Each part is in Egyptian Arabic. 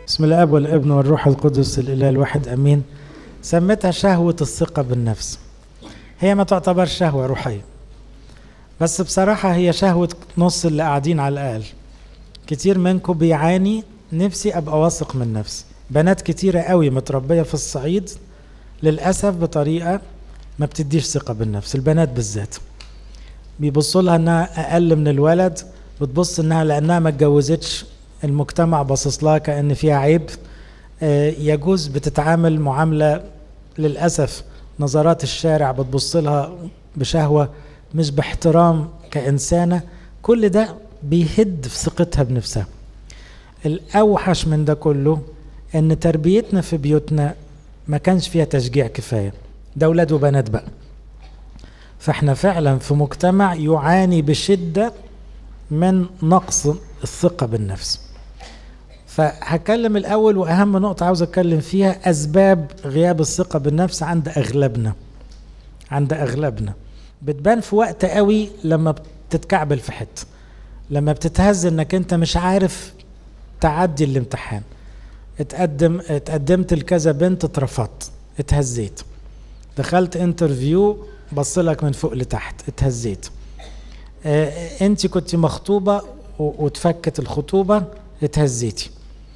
بسم الاب والابن والروح القدس الاله الواحد امين سميتها شهوه الثقه بالنفس هي ما تعتبر شهوه روحيه بس بصراحه هي شهوه نص اللي قاعدين على الاقل كتير منكم بيعاني نفسي ابقى واثق من نفسي بنات كتيره قوي متربيه في الصعيد للاسف بطريقه ما بتديش ثقه بالنفس البنات بالذات بيبصوا لها انها اقل من الولد بتبص انها لانها ما اتجوزتش المجتمع باصص لها كان فيها عيب يجوز بتتعامل معامله للاسف نظرات الشارع بتبص لها بشهوه مش باحترام كانسانه كل ده بيهد في ثقتها بنفسها الاوحش من ده كله ان تربيتنا في بيوتنا ما كانش فيها تشجيع كفايه ده اولاد وبنات بقى فاحنا فعلا في مجتمع يعاني بشده من نقص الثقه بالنفس فهتكلم الاول واهم نقطه عاوز اتكلم فيها اسباب غياب الثقه بالنفس عند اغلبنا عند اغلبنا بتبان في وقت قوي لما بتتكعبل في حته لما بتتهز انك انت مش عارف تعدي الامتحان اتقدم اتقدمت لكذا بنت اترفضت اتهزيت دخلت انترفيو بصلك من فوق لتحت اتهزيت اه انت كنت مخطوبه واتفكت الخطوبه اتهزيتي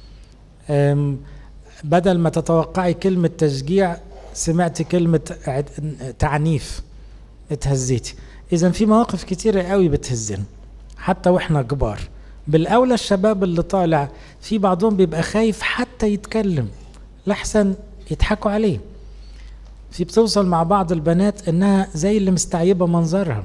بدل ما تتوقعي كلمة تشجيع سمعت كلمة تعنيف اتهزيتي إذا في مواقف كتيرة قوي بتهزنا حتى وإحنا كبار بالأولى الشباب اللي طالع في بعضهم بيبقى خايف حتى يتكلم لحسن يضحكوا عليه في بتوصل مع بعض البنات إنها زي اللي مستعيبة منظرها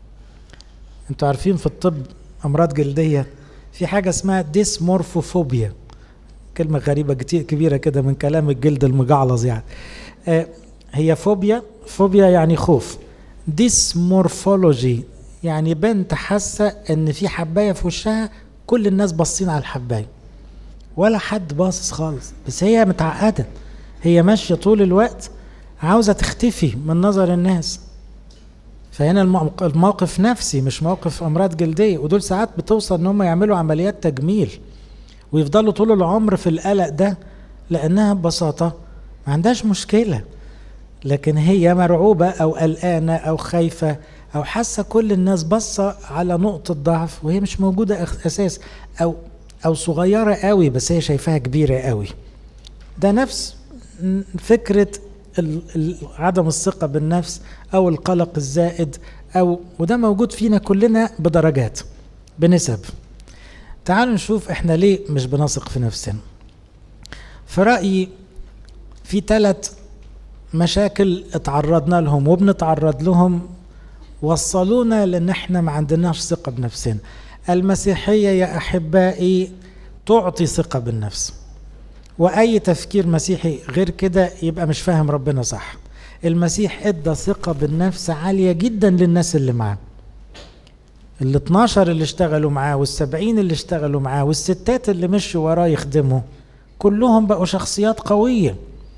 انتوا عارفين في الطب أمراض جلدية في حاجة اسمها ديسمورفوفوبيا كلمة غريبة كتير كبيرة كده من كلام الجلد المجعلظ يعني آه هي فوبيا فوبيا يعني خوف ديسمورفولوجي يعني بنت حاسة ان في حباية في وشها كل الناس باصين على الحباية ولا حد باصص خالص بس هي متعقدة هي ماشية طول الوقت عاوزة تختفي من نظر الناس فهنا الموقف نفسي مش موقف امراض جلديه ودول ساعات بتوصل ان هم يعملوا عمليات تجميل ويفضلوا طول العمر في القلق ده لانها ببساطه ما عندهاش مشكله لكن هي مرعوبه او قلقانه او خايفه او حاسه كل الناس باصه على نقطه ضعف وهي مش موجوده اساس او او صغيره قوي بس هي شايفاها كبيره قوي ده نفس فكره عدم الثقة بالنفس أو القلق الزائد أو وده موجود فينا كلنا بدرجات بنسب تعالوا نشوف احنا ليه مش بنثق في نفسنا في رأيي في ثلاث مشاكل اتعرضنا لهم وبنتعرض لهم وصلونا لان احنا ما عندناش ثقة بنفسنا المسيحية يا أحبائي تعطي ثقة بالنفس واي تفكير مسيحي غير كده يبقى مش فاهم ربنا صح المسيح ادى ثقه بالنفس عاليه جدا للناس اللي معاه ال 12 اللي اشتغلوا معاه وال70 اللي اشتغلوا معاه والستات اللي مشوا وراه يخدموا كلهم بقوا شخصيات قويه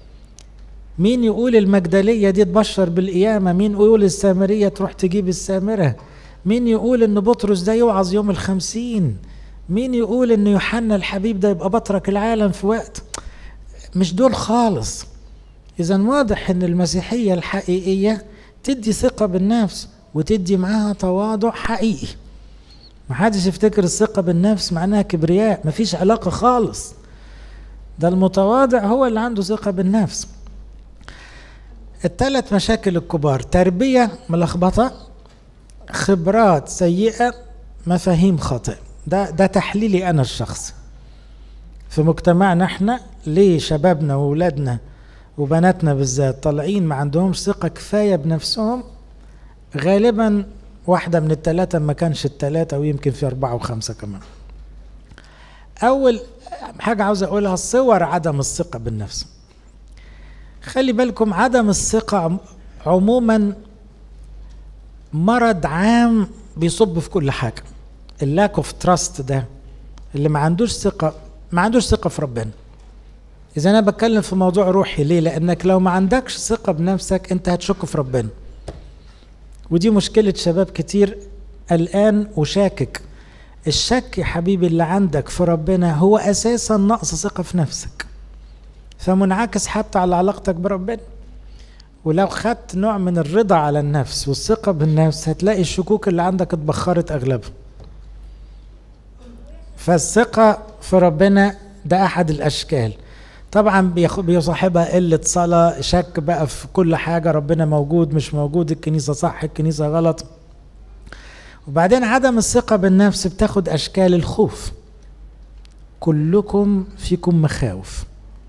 مين يقول المجدلية دي تبشر بالقيامة مين يقول السامرية تروح تجيب السامرة مين يقول ان بطرس ده يوعظ يوم الخمسين مين يقول ان يوحنا الحبيب ده يبقى بطرك العالم في وقت مش دول خالص اذا واضح ان المسيحيه الحقيقيه تدي ثقه بالنفس وتدي معاها تواضع حقيقي محدش يفتكر الثقه بالنفس معناها كبرياء مفيش علاقه خالص ده المتواضع هو اللي عنده ثقه بالنفس الثلاث مشاكل الكبار تربيه ملخبطه خبرات سيئه مفاهيم خاطئه ده ده تحليلي انا الشخصي في مجتمعنا احنا ليه شبابنا واولادنا وبناتنا بالذات طالعين ما عندهمش ثقة كفاية بنفسهم غالبا واحدة من الثلاثة ما كانش الثلاثة ويمكن في أربعة وخمسة كمان أول حاجة عاوز أقولها صور عدم الثقة بالنفس خلي بالكم عدم الثقة عموما مرض عام بيصب في كل حاجه اللاك اوف تراست ده اللي ما عندوش ثقه ما عندوش ثقه في ربنا اذا انا بتكلم في موضوع روحي ليه لانك لو ما عندكش ثقه بنفسك انت هتشك في ربنا ودي مشكله شباب كتير قلقان وشاكك الشك يا حبيبي اللي عندك في ربنا هو اساسا نقص ثقه في نفسك فمنعكس حتى على علاقتك بربنا ولو خدت نوع من الرضا على النفس والثقه بالنفس هتلاقي الشكوك اللي عندك اتبخرت اغلبها فالثقه في ربنا ده احد الاشكال طبعا بيصاحبها قله صلاه شك بقى في كل حاجه ربنا موجود مش موجود الكنيسه صح الكنيسه غلط وبعدين عدم الثقة بالنفس بتاخد أشكال الخوف كلكم فيكم مخاوف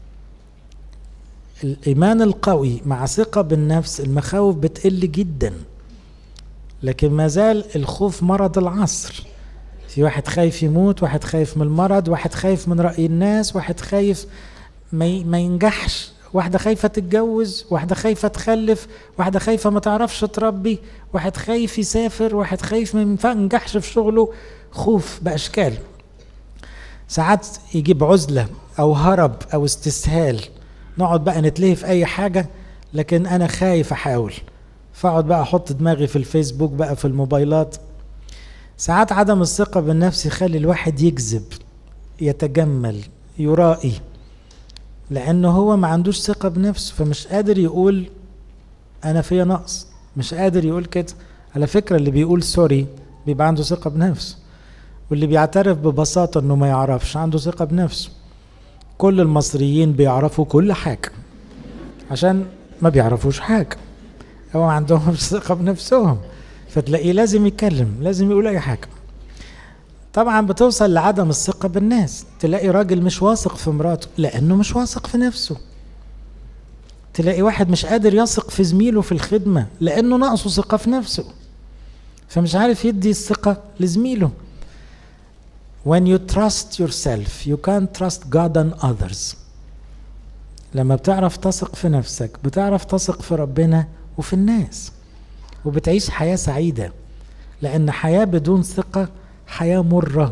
الإيمان القوي مع ثقة بالنفس المخاوف بتقل جدا لكن ما زال الخوف مرض العصر في واحد خايف يموت واحد خايف من المرض واحد خايف من رأي الناس واحد خايف ما ينجحش واحدة خايفة تتجوز واحدة خايفة تخلف واحدة خايفة ما تعرفش تربي واحد خايف يسافر واحد خايف ما ينجحش في شغله خوف بأشكال ساعات يجيب عزلة أو هرب أو استسهال نقعد بقى نتلهي في أي حاجة لكن أنا خايف أحاول فأقعد بقى أحط دماغي في الفيسبوك بقى في الموبايلات ساعات عدم الثقة بالنفس يخلي الواحد يكذب يتجمل يرائي لانه هو ما عندوش ثقه بنفسه فمش قادر يقول انا فيا نقص مش قادر يقول كده على فكره اللي بيقول سوري بيبقى عنده ثقه بنفسه واللي بيعترف ببساطه انه ما يعرفش عنده ثقه بنفسه كل المصريين بيعرفوا كل حاجه عشان ما بيعرفوش حاجه او ما عندهمش ثقه بنفسهم فتلاقيه لازم يتكلم لازم يقول اي حاجه طبعا بتوصل لعدم الثقة بالناس تلاقي راجل مش واثق في مراته لأنه مش واثق في نفسه تلاقي واحد مش قادر يثق في زميله في الخدمة لأنه ناقصه ثقة في نفسه فمش عارف يدي الثقة لزميله When you trust yourself you can't trust God and others لما بتعرف تثق في نفسك بتعرف تثق في ربنا وفي الناس وبتعيش حياة سعيدة لأن حياة بدون ثقة حياة مرة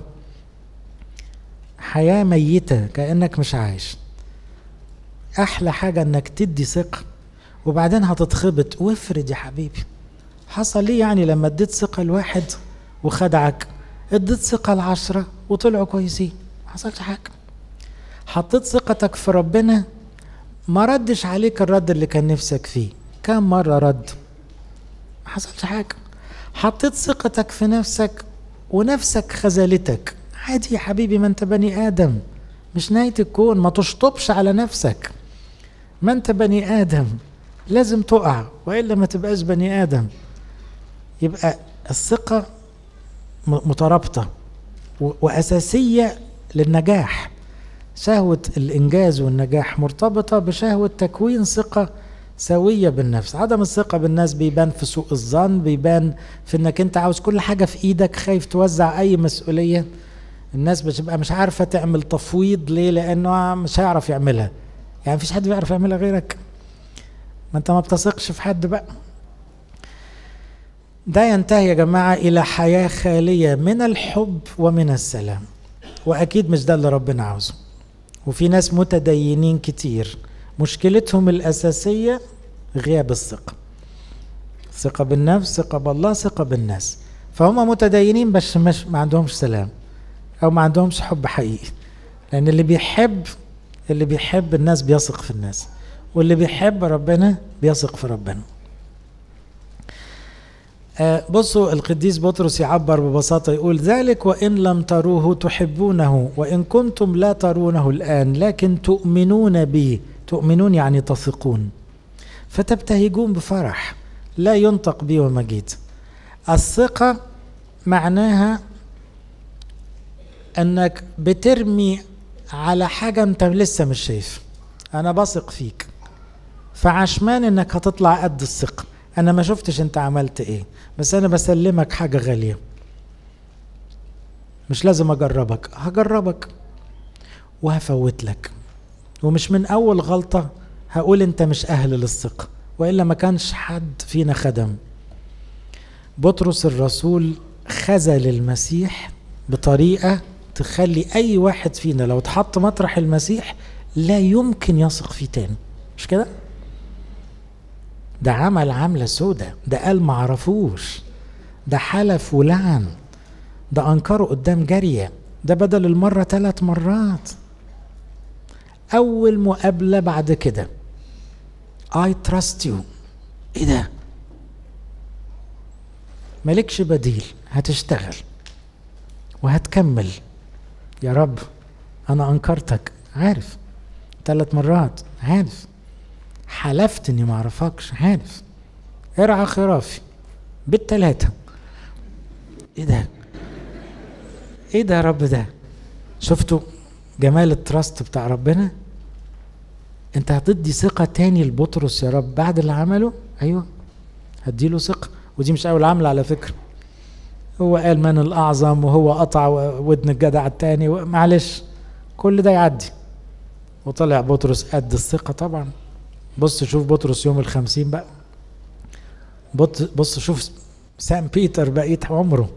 حياة ميتة كأنك مش عايش أحلى حاجة إنك تدي ثقة وبعدين هتتخبط وافرد يا حبيبي حصل ليه يعني لما اديت ثقة لواحد وخدعك اديت ثقة لعشرة وطلعوا كويسين ما حصلش حاجة حطيت ثقتك في ربنا ما ردش عليك الرد اللي كان نفسك فيه كم مرة رد ما حصلش حاجة حطيت ثقتك في نفسك ونفسك خذلتك عادي يا حبيبي ما انت بني ادم مش نهاية الكون ما تشطبش على نفسك ما انت بني ادم لازم تقع والا ما تبقاش بني ادم يبقى الثقة مترابطة وأساسية للنجاح شهوة الإنجاز والنجاح مرتبطة بشهوة تكوين ثقة سوية بالنفس عدم الثقة بالناس بيبان في سوء الظن بيبان في انك انت عاوز كل حاجة في ايدك خايف توزع اي مسؤولية الناس بتبقى مش عارفة تعمل تفويض ليه لانه مش هيعرف يعملها يعني مفيش حد بيعرف يعملها غيرك ما انت ما بتثقش في حد بقى ده ينتهي يا جماعة إلى حياة خالية من الحب ومن السلام وأكيد مش ده اللي ربنا عاوزه وفي ناس متدينين كتير مشكلتهم الأساسية غياب الثقة ثقة بالنفس ثقة بالله ثقة بالناس فهم متدينين بس مش ما عندهمش سلام أو ما عندهمش حب حقيقي لأن اللي بيحب اللي بيحب الناس بيثق في الناس واللي بيحب ربنا بيثق في ربنا آه بصوا القديس بطرس يعبر ببساطة يقول ذلك وإن لم تروه تحبونه وإن كنتم لا ترونه الآن لكن تؤمنون به تؤمنون يعني تثقون فتبتهجون بفرح لا ينطق بي ومجيد الثقة معناها انك بترمي على حاجة انت لسه مش شايف انا بثق فيك فعشمان انك هتطلع قد الثقة انا ما شفتش انت عملت ايه بس انا بسلمك حاجة غالية مش لازم اجربك هجربك وهفوت لك ومش من اول غلطة هقول انت مش اهل للثقة والا ما كانش حد فينا خدم بطرس الرسول خذل المسيح بطريقة تخلي اي واحد فينا لو اتحط مطرح المسيح لا يمكن يثق فيه تاني مش كده ده عمل عملة سودة ده قال معرفوش ده حلف ولعن ده انكره قدام جاريه ده بدل المره ثلاث مرات اول مقابله بعد كده I trust you ايه ده مالكش بديل هتشتغل وهتكمل يا رب انا انكرتك عارف ثلاث مرات عارف حلفت اني ما اعرفكش عارف ارعى خرافي بالتلاتة ايه ده ايه ده يا رب ده شفتوا جمال التراست بتاع ربنا انت هتدي ثقة تاني لبطرس يا رب بعد اللي عمله ايوه هديله ثقة ودي مش اول عملة على فكرة هو قال من الاعظم وهو قطع ودن الجدع التاني معلش كل ده يعدي وطلع بطرس قد الثقة طبعا بص شوف بطرس يوم الخمسين بقى بص شوف سان بيتر بقية عمره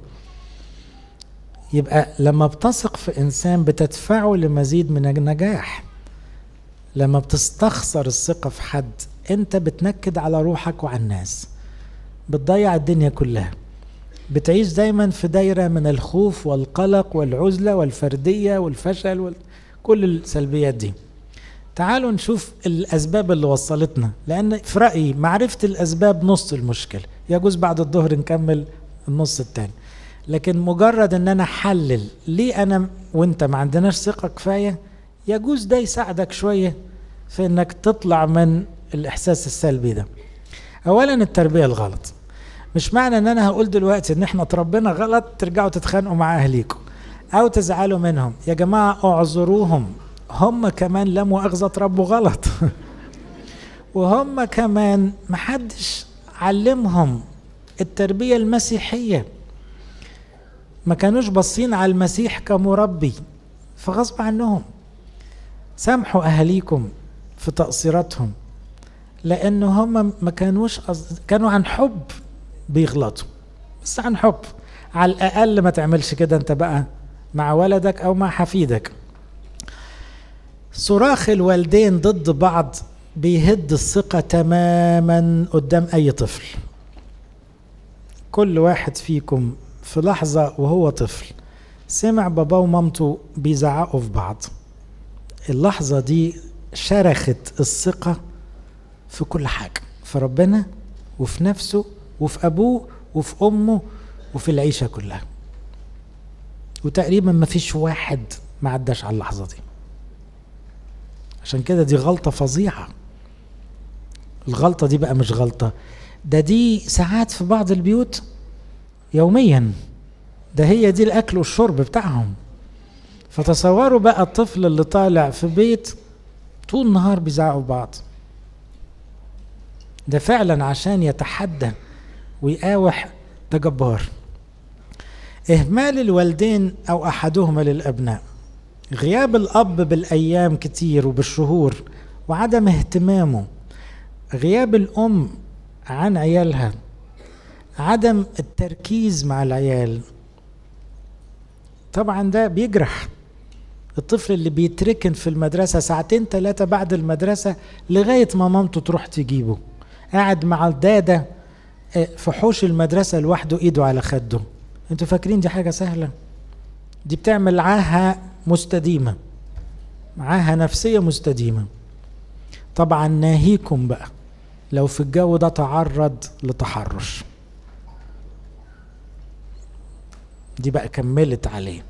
يبقى لما بتثق في انسان بتدفعه لمزيد من النجاح لما بتستخسر الثقة في حد انت بتنكد على روحك وعلى الناس بتضيع الدنيا كلها بتعيش دايما في دايرة من الخوف والقلق والعزلة والفردية والفشل وكل السلبيات دي تعالوا نشوف الأسباب اللي وصلتنا لأن في رأيي معرفة الأسباب نص المشكلة يجوز بعد الظهر نكمل النص التاني لكن مجرد ان انا احلل ليه انا وانت ما عندناش ثقه كفايه يجوز ده يساعدك شويه في انك تطلع من الاحساس السلبي ده اولا التربيه الغلط مش معنى ان انا هقول دلوقتي ان احنا اتربينا غلط ترجعوا تتخانقوا مع اهليكم او تزعلوا منهم يا جماعه اعذروهم هم كمان لا مؤاخذه اتربوا غلط وهم كمان محدش علمهم التربيه المسيحيه ما كانوش باصين على المسيح كمربي فغصب عنهم سامحوا اهاليكم في تقصيراتهم لان هم ما كانوش أصد... كانوا عن حب بيغلطوا بس عن حب على الاقل ما تعملش كده انت بقى مع ولدك او مع حفيدك صراخ الوالدين ضد بعض بيهد الثقة تماما قدام أي طفل كل واحد فيكم في لحظة وهو طفل سمع باباه ومامته بيزعقوا في بعض اللحظة دي شرخت الثقة في كل حاجة في ربنا وفي نفسه وفي أبوه وفي أمه وفي العيشة كلها وتقريبا ما فيش واحد ما عداش على اللحظة دي عشان كده دي غلطة فظيعة الغلطة دي بقى مش غلطة ده دي ساعات في بعض البيوت يوميا ده هي دي الاكل والشرب بتاعهم فتصوروا بقى الطفل اللي طالع في بيت طول النهار بيزعقوا بعض ده فعلا عشان يتحدى ويقاوح ده جبار اهمال الوالدين او احدهما للابناء غياب الاب بالايام كتير وبالشهور وعدم اهتمامه غياب الام عن عيالها عدم التركيز مع العيال طبعا ده بيجرح الطفل اللي بيتركن في المدرسة ساعتين ثلاثة بعد المدرسة لغاية ما مامته تروح تجيبه قاعد مع الدادة في حوش المدرسة لوحده ايده على خده انتوا فاكرين دي حاجة سهلة دي بتعمل عاهة مستديمة معاها نفسية مستديمة طبعا ناهيكم بقى لو في الجو ده تعرض لتحرش دي بقى كملت عليه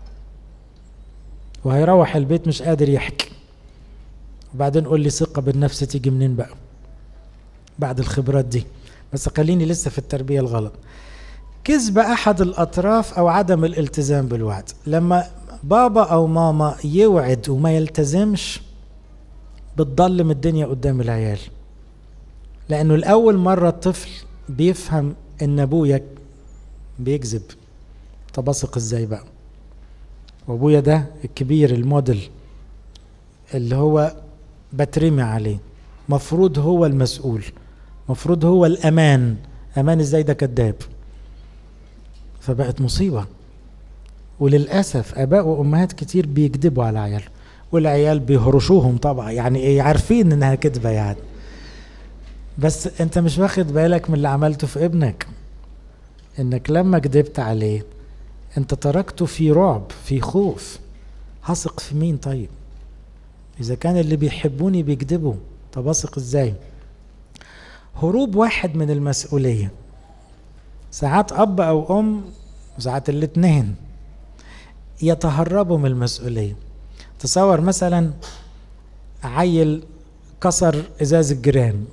وهيروح البيت مش قادر يحكي وبعدين قول لي ثقة بالنفس تيجي منين بقى بعد الخبرات دي بس خليني لسه في التربية الغلط كذب أحد الأطراف أو عدم الالتزام بالوعد لما بابا أو ماما يوعد وما يلتزمش بتضلم الدنيا قدام العيال لأنه الأول مرة الطفل بيفهم إن أبويا بيكذب طب اثق ازاي بقى وابويا ده الكبير الموديل اللي هو بترمي عليه مفروض هو المسؤول مفروض هو الامان امان ازاي ده كذاب فبقت مصيبه وللاسف اباء وامهات كتير بيكذبوا على عيالهم والعيال بيهرشوهم طبعا يعني ايه عارفين انها كذبه يعني بس انت مش واخد بالك من اللي عملته في ابنك انك لما كذبت عليه انت تركته في رعب في خوف هثق في مين طيب اذا كان اللي بيحبوني بيكذبوا طب اثق ازاي هروب واحد من المسؤوليه ساعات اب او ام وساعات الاتنين يتهربوا من المسؤوليه تصور مثلا عيل كسر ازاز الجيران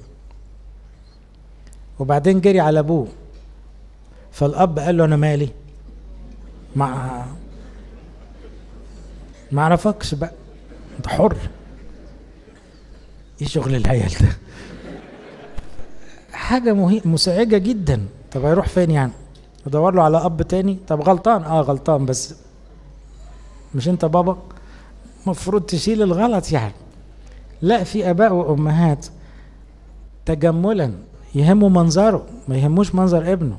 وبعدين جري على ابوه فالاب قال له انا مالي ما ما اعرفكش بقى انت حر ايه شغل العيال ده حاجة مهي... مسعجة جدا طب هيروح فين يعني ادور له على اب تاني طب غلطان اه غلطان بس مش انت بابا مفروض تشيل الغلط يعني لا في اباء وامهات تجملا يهمه منظره ما يهموش منظر ابنه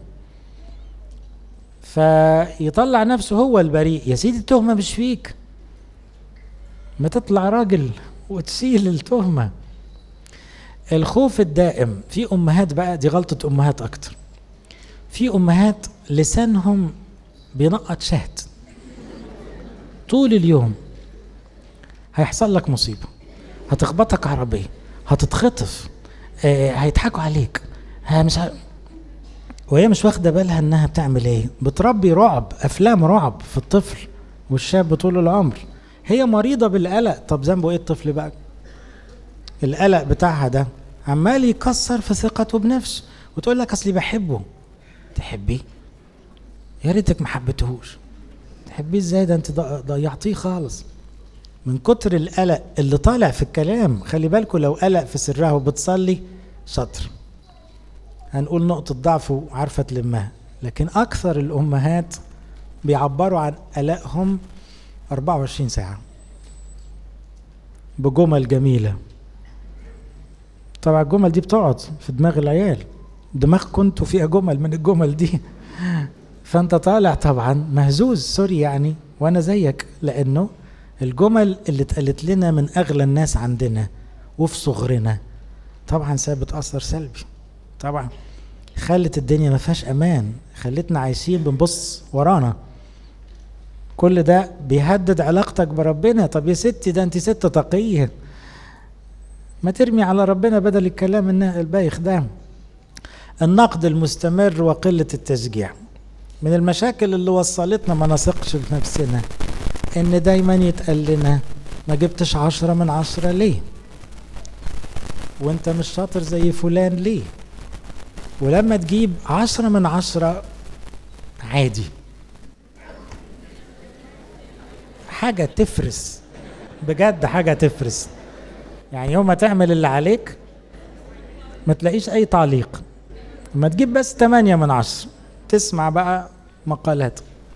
فيطلع نفسه هو البريء يا سيدي التهمة مش فيك ما تطلع راجل وتشيل التهمة الخوف الدائم في أمهات بقى دي غلطة أمهات أكتر في أمهات لسانهم بينقط شهد طول اليوم هيحصل لك مصيبة هتخبطك عربية هتتخطف آه هيضحكوا عليك مش ه... وهي مش واخده بالها انها بتعمل ايه بتربي رعب افلام رعب في الطفل والشاب طول العمر هي مريضه بالقلق طب ذنبه ايه الطفل بقى القلق بتاعها ده عمال يكسر في ثقته بنفسه وتقول لك اصلي بحبه تحبيه يا ريتك ما حبيتهوش تحبيه ازاي ده انت ضيعتيه خالص من كتر القلق اللي طالع في الكلام خلي بالكم لو قلق في سرها وبتصلي شطر هنقول نقطة ضعف وعارفة تلمها لكن أكثر الأمهات بيعبروا عن قلقهم 24 ساعة بجمل جميلة طبعا الجمل دي بتقعد في دماغ العيال دماغ كنتوا فيها جمل من الجمل دي فانت طالع طبعا مهزوز سوري يعني وانا زيك لانه الجمل اللي اتقالت لنا من اغلى الناس عندنا وفي صغرنا طبعا سابت اثر سلبي طبعا خلت الدنيا ما فيهاش امان خلتنا عايشين بنبص ورانا كل ده بيهدد علاقتك بربنا طب يا ستي ده انت ست تقيه ما ترمي على ربنا بدل الكلام البايخ ده النقد المستمر وقلة التشجيع من المشاكل اللي وصلتنا ما نثقش في نفسنا ان دايما يتقال لنا ما جبتش عشرة من عشرة ليه وانت مش شاطر زي فلان ليه ولما تجيب عشرة من عشرة عادي حاجة تفرس بجد حاجة تفرس يعني يوم ما تعمل اللي عليك ما تلاقيش أي تعليق ما تجيب بس تمانية من عشرة تسمع بقى مقالات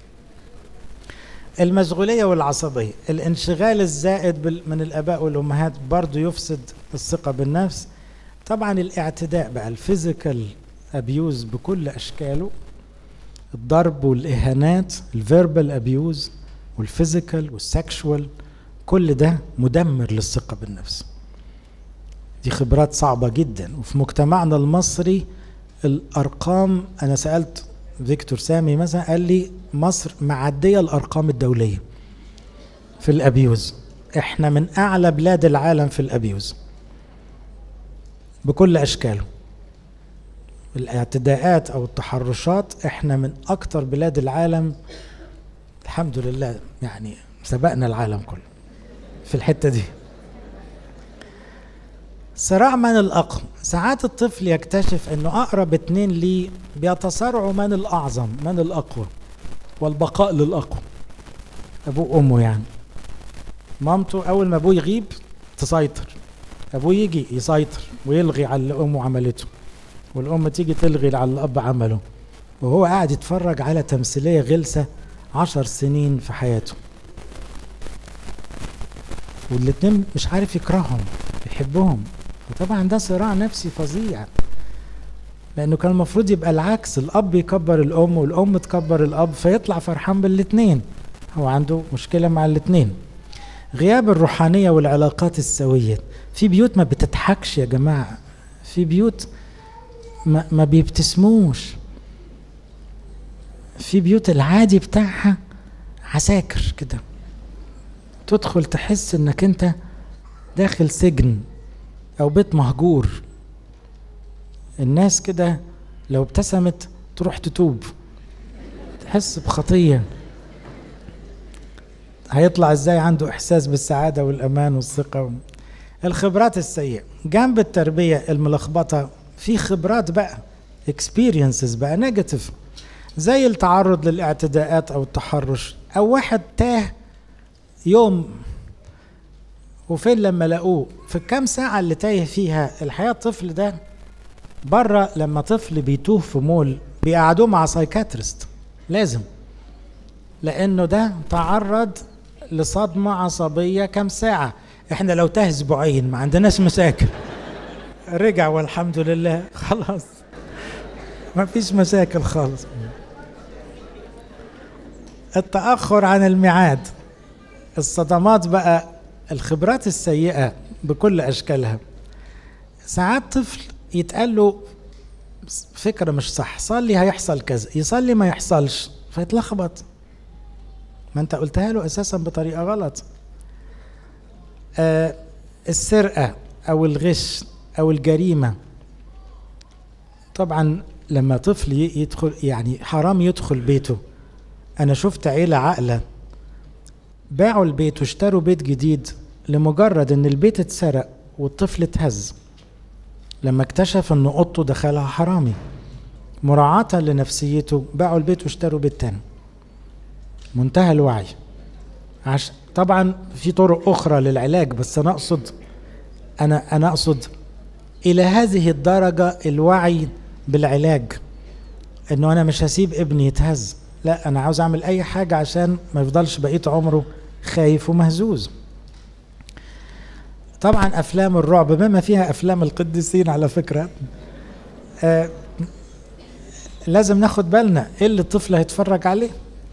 المشغولية والعصبية الانشغال الزائد من الآباء والأمهات برضو يفسد الثقة بالنفس طبعا الاعتداء بقى الفيزيكال ابيوز بكل اشكاله الضرب والاهانات الفيربال ابيوز والفيزيكال والسكشوال كل ده مدمر للثقه بالنفس دي خبرات صعبه جدا وفي مجتمعنا المصري الارقام انا سالت فيكتور سامي مثلا قال لي مصر معديه الارقام الدوليه في الابيوز احنا من اعلى بلاد العالم في الابيوز بكل اشكاله الاعتداءات او التحرشات احنا من اكتر بلاد العالم الحمد لله يعني سبقنا العالم كله في الحته دي صراع من الاقوى ساعات الطفل يكتشف انه اقرب اتنين ليه بيتصارعوا من الاعظم من الاقوى والبقاء للاقوى ابوه وامه يعني مامته اول ما ابوه يغيب تسيطر ابوه يجي يسيطر ويلغي على اللي امه عملته والام تيجي تلغي على الاب عمله وهو قاعد يتفرج على تمثيليه غلسه عشر سنين في حياته والاتنين مش عارف يكرههم يحبهم وطبعا ده صراع نفسي فظيع لانه كان المفروض يبقى العكس الاب يكبر الام والام تكبر الاب فيطلع فرحان بالاتنين هو عنده مشكله مع الاتنين غياب الروحانيه والعلاقات السويه في بيوت ما بتضحكش يا جماعه في بيوت ما, ما بيبتسموش في بيوت العادي بتاعها عساكر كده تدخل تحس انك انت داخل سجن او بيت مهجور الناس كده لو ابتسمت تروح تتوب تحس بخطية هيطلع ازاي عنده احساس بالسعادة والامان والثقة الخبرات السيئة جنب التربية الملخبطة في خبرات بقى experiences بقى نيجاتيف زي التعرض للاعتداءات او التحرش او واحد تاه يوم وفين لما لقوه في الكام ساعة اللي تايه فيها الحقيقة الطفل ده بره لما طفل بيتوه في مول بيقعدوه مع سايكاتريست لازم لانه ده تعرض لصدمة عصبية كام ساعة احنا لو تاه اسبوعين ما عندناش مشاكل رجع والحمد لله خلاص ما فيش مشاكل خالص التأخر عن الميعاد الصدمات بقى الخبرات السيئة بكل أشكالها ساعات طفل يتقال له فكرة مش صح صلي هيحصل كذا يصلي ما يحصلش فيتلخبط ما انت قلتها له اساسا بطريقة غلط آه السرقة او الغش او الجريمة طبعا لما طفل يدخل يعني حرام يدخل بيته انا شفت عيلة عاقلة باعوا البيت واشتروا بيت جديد لمجرد ان البيت اتسرق والطفل اتهز لما اكتشف ان اوضته دخلها حرامي مراعاة لنفسيته باعوا البيت واشتروا بيت تاني منتهى الوعي عشان طبعا في طرق اخرى للعلاج بس انا اقصد انا انا اقصد الى هذه الدرجة الوعي بالعلاج انه انا مش هسيب ابني يتهز لا انا عاوز اعمل اي حاجة عشان ما يفضلش بقية عمره خايف ومهزوز طبعا افلام الرعب بما فيها افلام القديسين على فكرة آه لازم ناخد بالنا ايه اللي الطفل هيتفرج عليه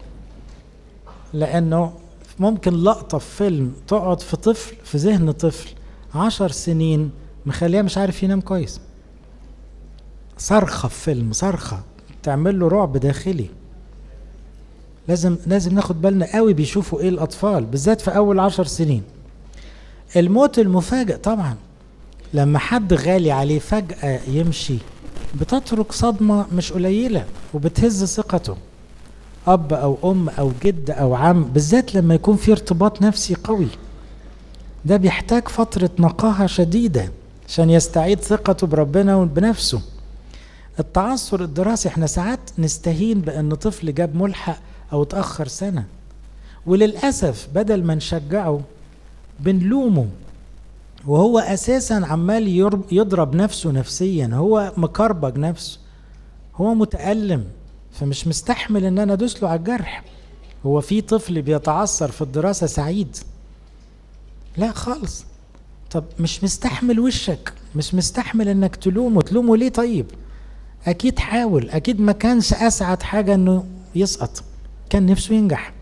لانه ممكن لقطة في فيلم تقعد في طفل في ذهن طفل عشر سنين مخليه مش عارف ينام كويس صرخة في فيلم صرخة تعمل له رعب داخلي لازم لازم ناخد بالنا قوي بيشوفوا ايه الاطفال بالذات في اول عشر سنين الموت المفاجئ طبعا لما حد غالي عليه فجأة يمشي بتترك صدمة مش قليلة وبتهز ثقته أب أو أم أو جد أو عم بالذات لما يكون في ارتباط نفسي قوي ده بيحتاج فترة نقاهة شديدة عشان يستعيد ثقته بربنا وبنفسه التعثر الدراسي احنا ساعات نستهين بأن طفل جاب ملحق أو اتأخر سنة وللأسف بدل ما نشجعه بنلومه وهو اساسا عمال يضرب نفسه نفسيا هو مكربج نفسه هو متألم فمش مستحمل ان انا ادوس له على الجرح هو في طفل بيتعثر في الدراسة سعيد لا خالص طب مش مستحمل وشك مش مستحمل انك تلومه تلومه ليه طيب اكيد حاول اكيد ما كانش اسعد حاجة انه يسقط كان نفسه ينجح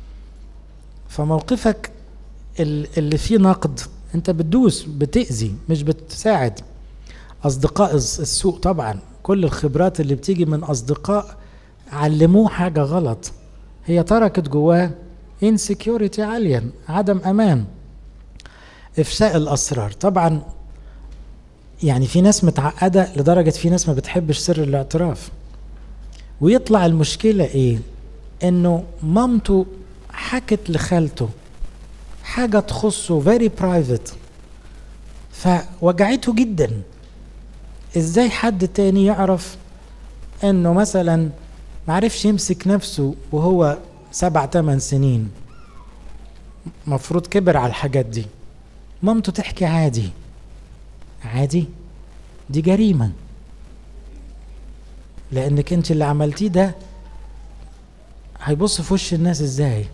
فموقفك اللي فيه نقد انت بتدوس بتأذي مش بتساعد اصدقاء السوء طبعا كل الخبرات اللي بتيجي من اصدقاء علموه حاجة غلط هي تركت جواه insecurity عالية عدم امان افشاء الاسرار طبعا يعني في ناس متعقدة لدرجة في ناس ما بتحبش سر الاعتراف ويطلع المشكلة ايه انه مامته حكت لخالته حاجة تخصه very private فوجعته جدا ازاي حد تاني يعرف انه مثلا معرفش يمسك نفسه وهو سبع تمن سنين مفروض كبر على الحاجات دي مامته تحكي عادي عادي دي جريمة لانك انت اللي عملتيه ده هيبص في وش الناس ازاي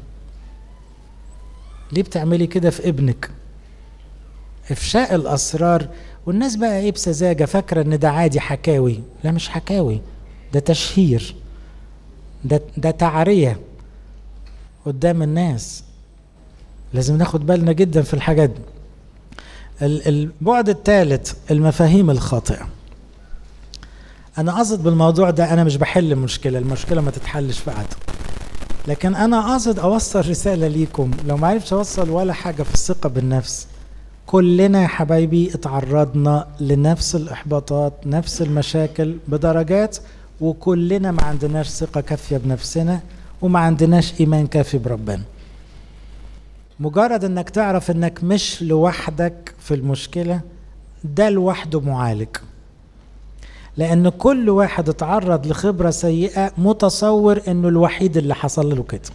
ليه بتعملي كده في ابنك افشاء الاسرار والناس بقى ايه بسذاجه فاكره ان ده عادي حكاوي لا مش حكاوي ده تشهير ده ده تعريه قدام الناس لازم ناخد بالنا جدا في الحاجات دي البعد الثالث المفاهيم الخاطئه انا قصد بالموضوع ده انا مش بحل المشكله المشكله ما تتحلش في قعده لكن انا قصد اوصل رساله ليكم لو ما عرفتش اوصل ولا حاجه في الثقه بالنفس كلنا يا حبايبي اتعرضنا لنفس الاحباطات نفس المشاكل بدرجات وكلنا ما عندناش ثقه كافيه بنفسنا وما عندناش ايمان كافي بربنا مجرد انك تعرف انك مش لوحدك في المشكله ده لوحده معالج لان كل واحد اتعرض لخبره سيئه متصور انه الوحيد اللي حصل له كده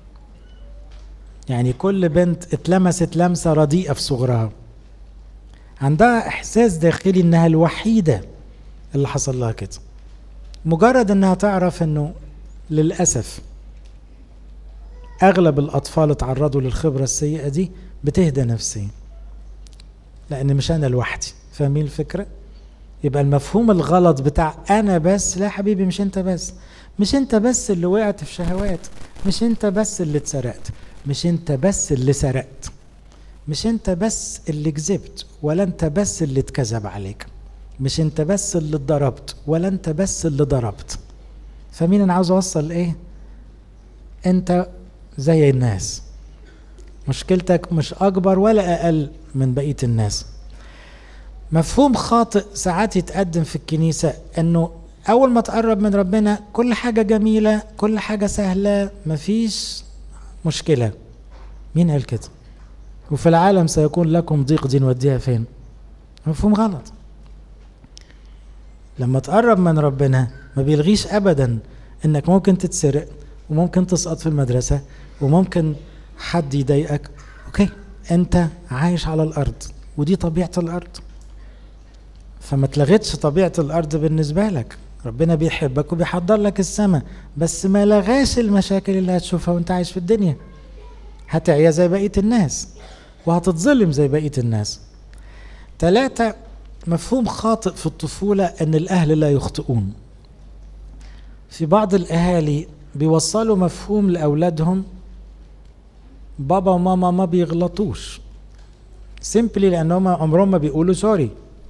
يعني كل بنت اتلمست لمسه رديئه في صغرها عندها احساس داخلي انها الوحيده اللي حصل لها كده مجرد انها تعرف انه للاسف اغلب الاطفال اتعرضوا للخبره السيئه دي بتهدى نفسيا لان مش انا لوحدي فاهمين الفكره يبقى المفهوم الغلط بتاع انا بس لا حبيبي مش انت بس مش انت بس اللي وقعت في شهوات مش انت بس اللي اتسرقت مش انت بس اللي سرقت مش انت بس اللي كذبت ولا انت بس اللي اتكذب عليك مش انت بس اللي اتضربت ولا انت بس اللي ضربت فمين انا عاوز اوصل ايه انت زي الناس مشكلتك مش اكبر ولا اقل من بقيه الناس مفهوم خاطئ ساعات يتقدم في الكنيسه انه اول ما تقرب من ربنا كل حاجه جميله كل حاجه سهله مفيش مشكله مين قال كده وفي العالم سيكون لكم ضيق دي نوديها فين مفهوم غلط لما تقرب من ربنا ما بيلغيش ابدا انك ممكن تتسرق وممكن تسقط في المدرسة وممكن حد يضايقك اوكي انت عايش على الارض ودي طبيعة الارض فما تلغتش طبيعة الارض بالنسبة لك ربنا بيحبك وبيحضر لك السماء بس ما لغاش المشاكل اللي هتشوفها وانت عايش في الدنيا هتعيا زي بقية الناس وهتتظلم زي بقية الناس ثلاثة مفهوم خاطئ في الطفولة أن الأهل لا يخطئون في بعض الأهالي بيوصلوا مفهوم لأولادهم بابا وماما ما بيغلطوش سيمبلي لأنهم عمرهم ما بيقولوا سوري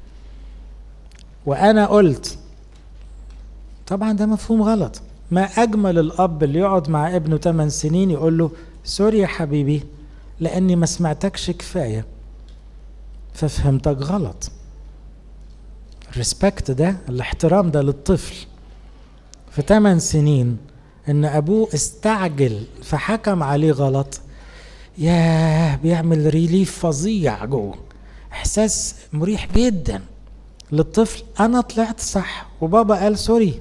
وأنا قلت طبعا ده مفهوم غلط ما أجمل الأب اللي يقعد مع ابنه 8 سنين يقول له سوري يا حبيبي لأني ما سمعتكش كفاية ففهمتك غلط الريسبكت ده الاحترام ده للطفل في 8 سنين ان ابوه استعجل فحكم عليه غلط ياه بيعمل ريليف فظيع جوه احساس مريح جدا للطفل انا طلعت صح وبابا قال سوري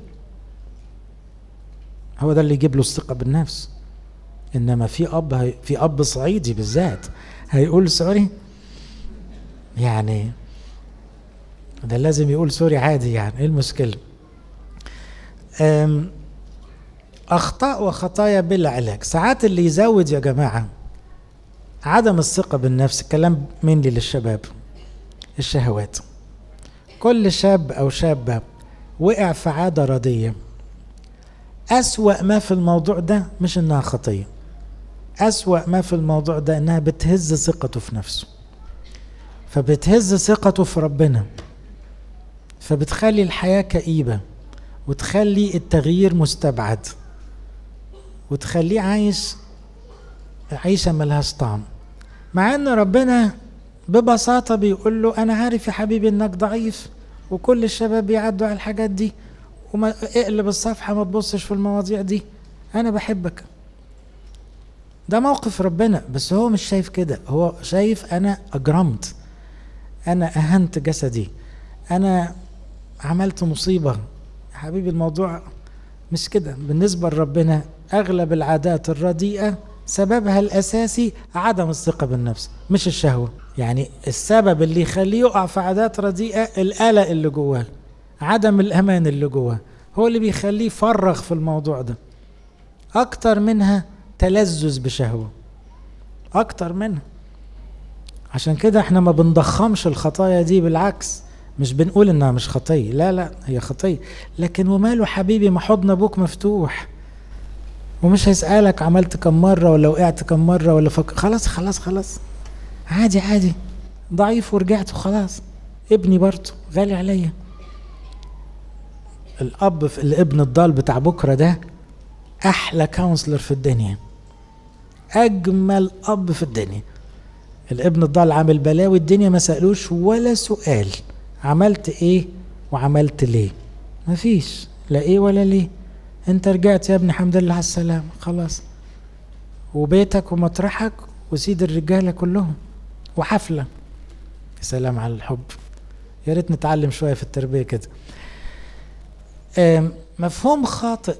هو ده اللي يجيب له الثقه بالنفس انما في اب هي في اب صعيدي بالذات هيقول سوري يعني ده لازم يقول سوري عادي يعني ايه المشكله اخطاء وخطايا بلا علاج ساعات اللي يزود يا جماعه عدم الثقه بالنفس الكلام مني للشباب الشهوات كل شاب او شابه وقع في عاده رديه اسوا ما في الموضوع ده مش انها خطيه اسوا ما في الموضوع ده انها بتهز ثقته في نفسه فبتهز ثقته في ربنا فبتخلي الحياة كئيبة وتخلي التغيير مستبعد وتخليه عايش عيشة ملهاش طعم مع ان ربنا ببساطة بيقول له انا عارف يا حبيبي انك ضعيف وكل الشباب بيعدوا على الحاجات دي وما اقلب الصفحة ما تبصش في المواضيع دي انا بحبك ده موقف ربنا بس هو مش شايف كده هو شايف انا اجرمت انا اهنت جسدي انا عملت مصيبة حبيبي الموضوع مش كده بالنسبة لربنا أغلب العادات الرديئة سببها الأساسي عدم الثقة بالنفس مش الشهوة يعني السبب اللي يخليه يقع في عادات رديئة القلق اللي جواه عدم الأمان اللي جواه هو اللي بيخليه يفرغ في الموضوع ده أكتر منها تلذذ بشهوة أكتر منها عشان كده احنا ما بنضخمش الخطايا دي بالعكس مش بنقول انها مش خطيه لا لا هي خطيه لكن وماله حبيبي ما حضن ابوك مفتوح ومش هيسالك عملت كم مره ولا وقعت كم مره ولا فك... خلاص خلاص خلاص عادي عادي ضعيف ورجعت وخلاص ابني برضه غالي عليا الاب في الابن الضال بتاع بكره ده احلى كونسلر في الدنيا اجمل اب في الدنيا الابن الضال عامل بلاوي الدنيا ما سالوش ولا سؤال عملت ايه وعملت ليه مفيش لا ايه ولا ليه انت رجعت يا ابني الحمد لله على السلامه خلاص وبيتك ومطرحك وسيد الرجاله كلهم وحفله سلام على الحب يا ريت نتعلم شويه في التربيه كده مفهوم خاطئ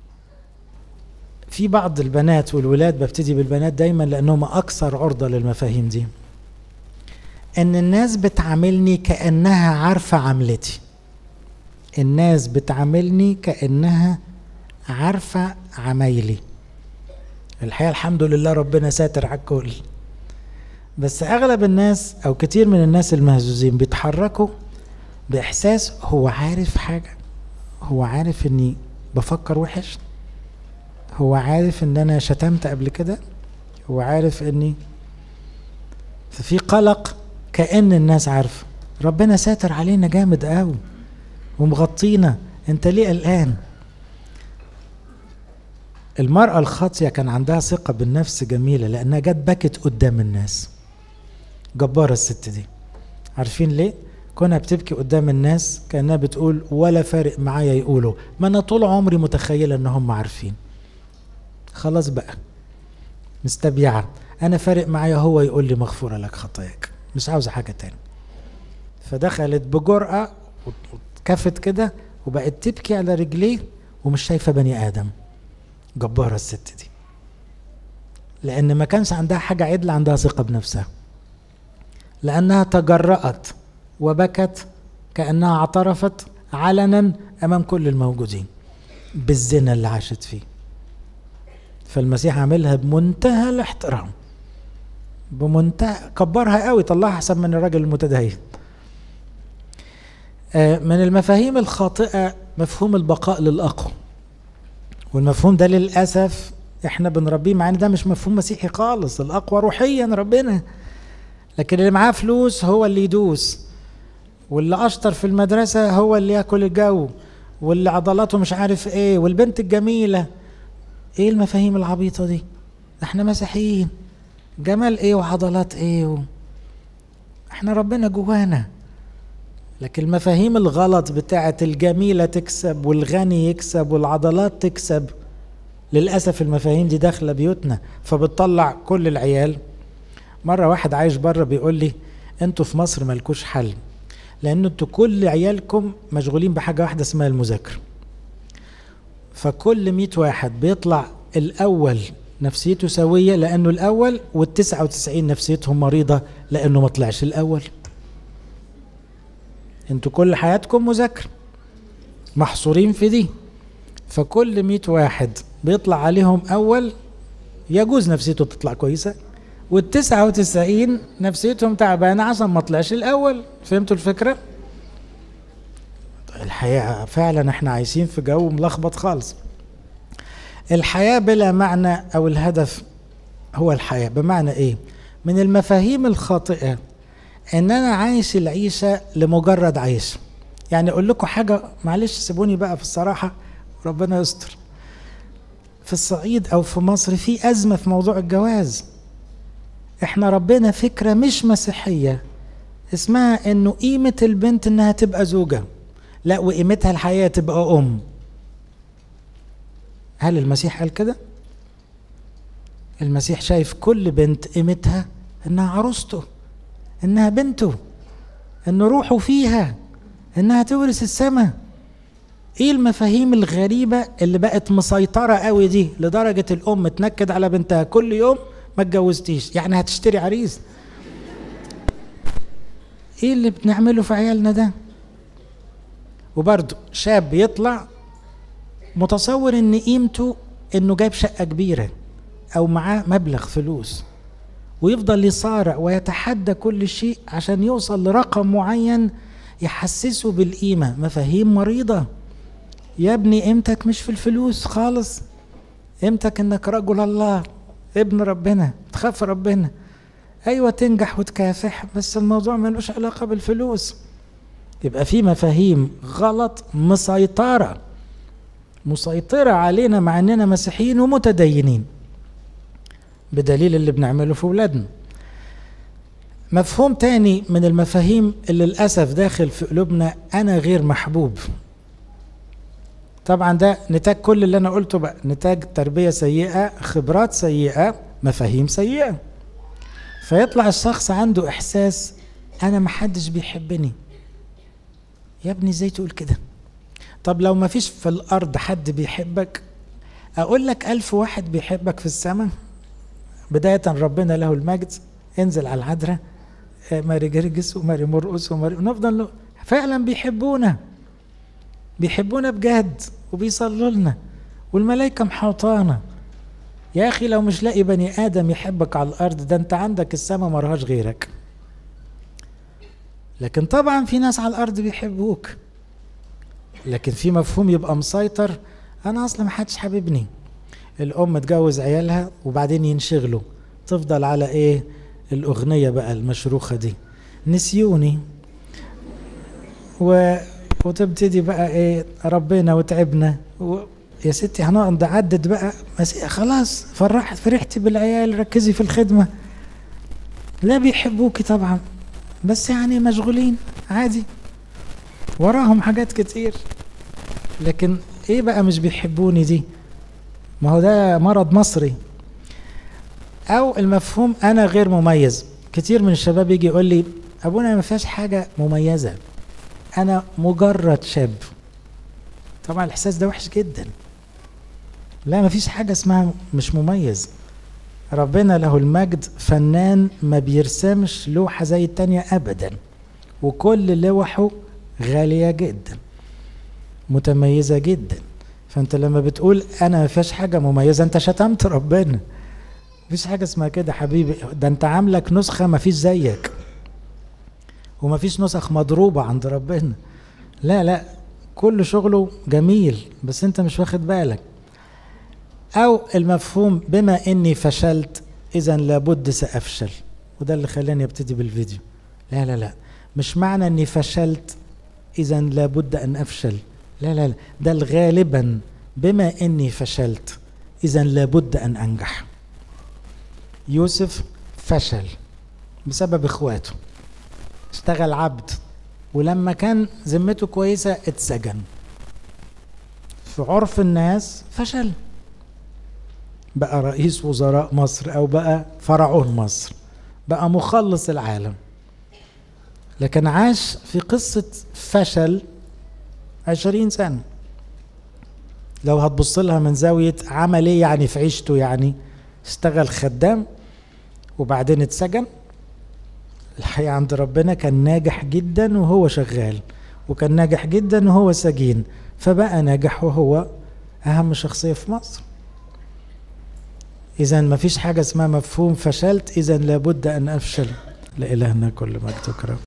في بعض البنات والولاد ببتدي بالبنات دايما لانهم اكثر عرضه للمفاهيم دي ان الناس بتعاملني كانها عارفه عملتي الناس بتعاملني كانها عارفه عمايلي الحقيقه الحمد لله ربنا ساتر على الكل بس اغلب الناس او كتير من الناس المهزوزين بيتحركوا باحساس هو عارف حاجه هو عارف اني بفكر وحش هو عارف ان انا شتمت قبل كده هو عارف اني ففي قلق كأن الناس عارفة ربنا ساتر علينا جامد قوي ومغطينا انت ليه قلقان المرأة الخاطية كان عندها ثقة بالنفس جميلة لأنها جت بكت قدام الناس جبارة الست دي عارفين ليه؟ كونها بتبكي قدام الناس كأنها بتقول ولا فارق معايا يقولوا ما أنا طول عمري متخيلة إن هم عارفين خلاص بقى مستبيعة أنا فارق معايا هو يقول لي مغفورة لك خطاياك مش عاوزة حاجة تاني فدخلت بجرأة وكفت كده وبقت تبكي على رجليه ومش شايفة بني آدم جبارة الست دي لأن ما كانش عندها حاجة عدلة عندها ثقة بنفسها لأنها تجرأت وبكت كأنها اعترفت علنا أمام كل الموجودين بالزنا اللي عاشت فيه فالمسيح عاملها بمنتهى الاحترام بمنتهى كبرها قوي طلعها احسن من الراجل المتدين من المفاهيم الخاطئه مفهوم البقاء للاقوى والمفهوم ده للاسف احنا بنربيه مع ان ده مش مفهوم مسيحي خالص الاقوى روحيا ربنا لكن اللي معاه فلوس هو اللي يدوس واللي اشطر في المدرسه هو اللي ياكل الجو واللي عضلاته مش عارف ايه والبنت الجميله ايه المفاهيم العبيطه دي احنا مسيحيين جمال ايه وعضلات ايه و... احنا ربنا جوانا لكن المفاهيم الغلط بتاعه الجميله تكسب والغني يكسب والعضلات تكسب للاسف المفاهيم دي داخله بيوتنا فبتطلع كل العيال مره واحد عايش بره بيقول لي انتوا في مصر مالكوش حل لان انتوا كل عيالكم مشغولين بحاجه واحده اسمها المذاكره فكل مئة واحد بيطلع الأول نفسيته سوية لأنه الأول والتسعة وتسعين نفسيتهم مريضة لأنه ما طلعش الأول انتوا كل حياتكم مذاكرة محصورين في دي فكل مئة واحد بيطلع عليهم أول يجوز نفسيته تطلع كويسة والتسعة وتسعين نفسيتهم تعبانة عشان ما طلعش الأول فهمتوا الفكرة؟ الحقيقة فعلا احنا عايشين في جو ملخبط خالص الحياة بلا معنى أو الهدف هو الحياة بمعنى إيه؟ من المفاهيم الخاطئة إن أنا عايش العيشة لمجرد عيش يعني أقول لكم حاجة معلش سيبوني بقى في الصراحة ربنا يستر في الصعيد أو في مصر في أزمة في موضوع الجواز احنا ربنا فكرة مش مسيحية اسمها انه قيمة البنت انها تبقى زوجة لا وقيمتها الحقيقة تبقى ام هل المسيح قال كده المسيح شايف كل بنت قيمتها انها عروسته انها بنته ان روحه فيها انها تورث السماء ايه المفاهيم الغريبة اللي بقت مسيطرة قوي دي لدرجة الام تنكد على بنتها كل يوم ما اتجوزتيش يعني هتشتري عريس ايه اللي بنعمله في عيالنا ده وبرضه شاب يطلع متصور ان قيمته انه جايب شقه كبيره او معاه مبلغ فلوس ويفضل يصارع ويتحدى كل شيء عشان يوصل لرقم معين يحسسه بالقيمه مفاهيم مريضه يا ابني قيمتك مش في الفلوس خالص قيمتك انك رجل الله ابن ربنا تخاف ربنا ايوه تنجح وتكافح بس الموضوع ملوش علاقه بالفلوس يبقى في مفاهيم غلط مسيطرة مسيطرة علينا مع اننا مسيحيين ومتدينين بدليل اللي بنعمله في ولادنا مفهوم تاني من المفاهيم اللي للأسف داخل في قلوبنا أنا غير محبوب طبعا ده نتاج كل اللي أنا قلته بقى نتاج تربية سيئة خبرات سيئة مفاهيم سيئة فيطلع الشخص عنده إحساس أنا محدش بيحبني يا ابني ازاي تقول كده طب لو ما فيش في الأرض حد بيحبك أقول لك ألف واحد بيحبك في السماء بداية ربنا له المجد انزل على العذراء ماري جرجس وماري مرقس وماري نفضل فعلا بيحبونا بيحبونا بجد وبيصلوا لنا والملائكة محوطانا يا أخي لو مش لاقي بني آدم يحبك على الأرض ده أنت عندك السماء مرهاش غيرك لكن طبعا في ناس على الأرض بيحبوك لكن في مفهوم يبقى مسيطر أنا أصلا محدش حاببني الأم تجوز عيالها وبعدين ينشغلوا تفضل على إيه الأغنية بقى المشروخة دي نسيوني و... وتبتدي بقى ايه ربنا وتعبنا و... يا ستي هنقعد نعدد بقى مس... خلاص فرحت فرحتي بالعيال ركزي في الخدمة لا بيحبوكي طبعا بس يعني مشغولين عادي وراهم حاجات كتير لكن ايه بقى مش بيحبوني دي ما هو ده مرض مصري او المفهوم انا غير مميز كتير من الشباب يجي يقول لي ابونا ما فيهاش حاجه مميزه انا مجرد شاب طبعا الاحساس ده وحش جدا لا ما فيش حاجه اسمها مش مميز ربنا له المجد فنان ما بيرسمش لوحه زي التانية ابدا وكل لوحه غاليه جدا متميزه جدا فانت لما بتقول انا ما فيهاش حاجه مميزه انت شتمت ربنا مفيش حاجة اسمها كده حبيبي ده انت عاملك نسخة مفيش زيك ومفيش نسخ مضروبة عند ربنا لا لا كل شغله جميل بس انت مش واخد بالك او المفهوم بما اني فشلت اذا لابد سافشل وده اللي خلاني ابتدي بالفيديو لا لا لا مش معنى اني فشلت اذا لابد ان افشل لا لا لا ده غالبا بما اني فشلت اذا لابد ان انجح يوسف فشل بسبب اخواته اشتغل عبد ولما كان ذمته كويسة اتسجن في عرف الناس فشل بقى رئيس وزراء مصر او بقى فرعون مصر بقى مخلص العالم لكن عاش في قصة فشل عشرين سنة لو هتبص لها من زاوية عمل ايه يعني في عيشته يعني اشتغل خدام وبعدين اتسجن الحقيقة عند ربنا كان ناجح جدا وهو شغال وكان ناجح جدا وهو سجين فبقى ناجح وهو أهم شخصية في مصر إذا ما فيش حاجة اسمها مفهوم فشلت إذا لابد أن أفشل لإلهنا كل مجد وكرم